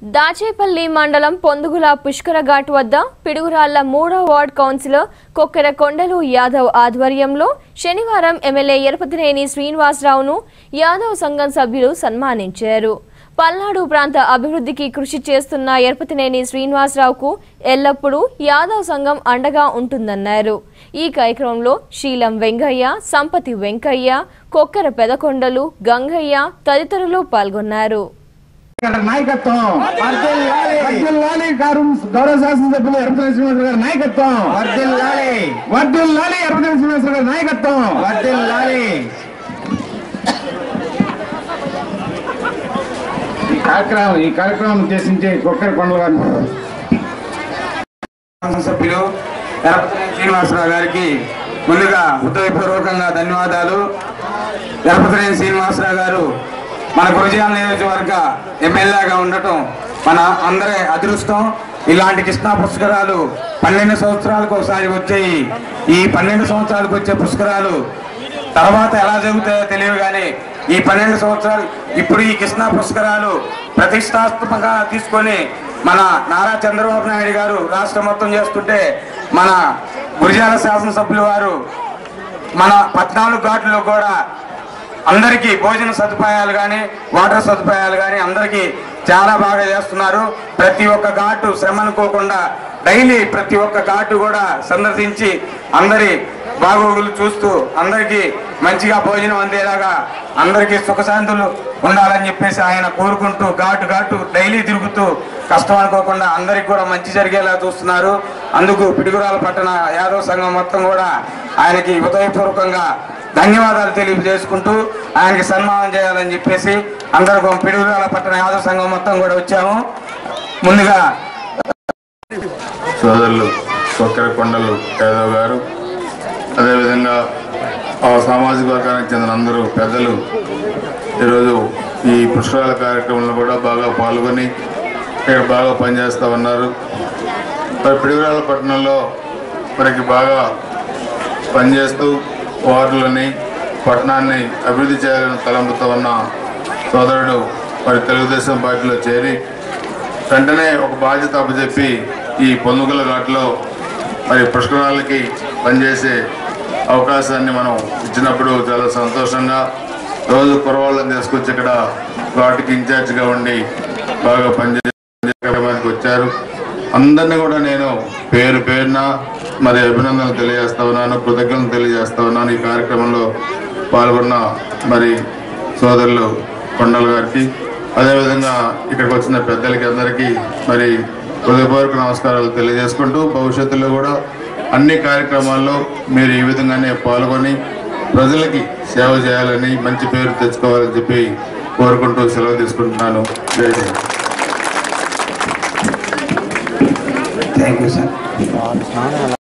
దాచేపల్లి మండలం పొందుగుల పుష్కర ఘాట్ వద్ద పిడుగురాళ్ల మూడో వార్డ్ కౌన్సిలర్ కొక్కెర కొండలు యాదవ్ ఆధ్వర్యంలో శనివారం ఎమ్మెల్యే ఎరపతినేని శ్రీనివాసరావును యాదవ్ సంఘం సభ్యులు సన్మానించారు పల్నాడు ప్రాంత అభివృద్ధికి కృషి చేస్తున్న ఎరపతినేని శ్రీనివాసరావుకు ఎల్లప్పుడూ యాదవ్ సంఘం అండగా ఉంటుందన్నారు ఈ కార్యక్రమంలో శీలం వెంగయ్య సంపతి వెంకయ్య కొక్కెర పెదకొండలు గంగయ్య తదితరులు పాల్గొన్నారు ఇక్కడ నాయకత్వం వర్ధిల్లాలి గారు గౌరవ శాసనసభ్యులు ఎరపతి శ్రీనివాసరావు గారి నాయకత్వం వర్ధిల్లాలి వర్ధిల్లాలి ఎరపతి శ్రీనివాసరావు గారి నాయకత్వం వర్ధిల్లాలి ఈ కార్యక్రమం ఈ కార్యక్రమం ఉద్దేశించి కొక్కరి కొండల గారు సభ్యులు ఎరపతి శ్రీనివాసరావు గారికి ముందుగా హృదయపూర్వకంగా ధన్యవాదాలు ఎరపతినేని శ్రీనివాసరావు గారు మన గురజాల నియోజకవర్గ ఎమ్మెల్యేగా ఉండటం మన అందరి అదృష్టం ఇలాంటి కృష్ణా పుష్కరాలు పన్నెండు సంవత్సరాలకు ఒకసారి వచ్చాయి ఈ పన్నెండు సంవత్సరాలకు వచ్చే పుష్కరాలు తర్వాత ఎలా జరుగుతాయో తెలియదు కానీ ఈ పన్నెండు సంవత్సరాలు ఇప్పుడు ఈ కృష్ణా పుష్కరాలు ప్రతిష్టాత్మకంగా తీసుకొని మన నారా చంద్రబాబు నాయుడు గారు రాష్ట్రం మొత్తం చేస్తుంటే మన గురిజాల శాసనసభ్యులు వారు మన పద్నాలుగు ఘాట్లో కూడా అందరికీ భోజన సదుపాయాలు కానీ వాటర్ సదుపాయాలు కానీ అందరికీ చాలా బాగా చేస్తున్నారు ప్రతి ఒక్క ఘాటు శ్రమ అనుకోకుండా డైలీ ప్రతి ఒక్క ఘాటు కూడా సందర్శించి అందరి బాగోగులు చూస్తూ అందరికీ మంచిగా భోజనం అందేలాగా అందరికీ సుఖశాంతులు ఉండాలని చెప్పేసి ఆయన కోరుకుంటూ ఘాటు ఘాటు డైలీ తిరుగుతూ కష్టం అనుకోకుండా అందరికి కూడా మంచి జరిగేలా చూస్తున్నారు అందుకు పిడుగురాల పట్టణ యాదవ్ సంఘం మొత్తం కూడా ఆయనకి హృదయపూర్వకంగా ధన్యవాదాలు తెలియజేసుకుంటూ ఆయనకి సన్మానం చేయాలని చెప్పేసి అందరూ పిడుగురాల పట్టణ యాదవ్ సంఘం మొత్తం కూడా వచ్చాము ముందుగా సోదరులు కొక్కర కొండలు యాదవ్ గారు అదేవిధంగా ఆ సామాజిక వర్గానికి చెందిన అందరూ పెద్దలు ఈరోజు ఈ పుష్కరాల కార్యక్రమంలో కూడా బాగా పాల్గొని ఇక్కడ బాగా పనిచేస్తూ ఉన్నారు మరి పిడుగురాల పట్టణంలో మనకి బాగా పనిచేస్తూ వార్డులని పట్టణాన్ని అభివృద్ధి చేయాలని తలంపుతో ఉన్న సోదరుడు మరి తెలుగుదేశం పార్టీలో చేరి వెంటనే ఒక బాధ్యత అప్పచెప్పి ఈ పొందుగల ఘాట్లో మరి పుష్కరాలకి పనిచేసే అవకాశాన్ని మనం ఇచ్చినప్పుడు చాలా సంతోషంగా రోజు కురవాళ్ళని తీసుకొచ్చి ఇక్కడ ఘాటుకి ఇన్ఛార్జిగా ఉండి బాగా పనిచేసే కార్యక్రమానికి వచ్చారు అందరినీ కూడా నేను పేరు పేరున మరి అభినందనలు తెలియజేస్తా ఉన్నాను కృతజ్ఞతలు తెలియజేస్తా ఉన్నాను ఈ కార్యక్రమంలో పాల్గొన్న మరి సోదరులు కొండల గారికి అదేవిధంగా ఇక్కడికి వచ్చిన పెద్దలకి అందరికీ మరి హృదయపూర్వక నమస్కారాలు తెలియజేసుకుంటూ భవిష్యత్తులో కూడా అన్ని కార్యక్రమాల్లో మీరు ఈ విధంగానే పాల్గొని ప్రజలకి సేవ చేయాలని మంచి పేరు తెచ్చుకోవాలని చెప్పి కోరుకుంటూ సెలవు తీసుకుంటున్నాను జై హింద్ థ్యాంక్ యూ సార్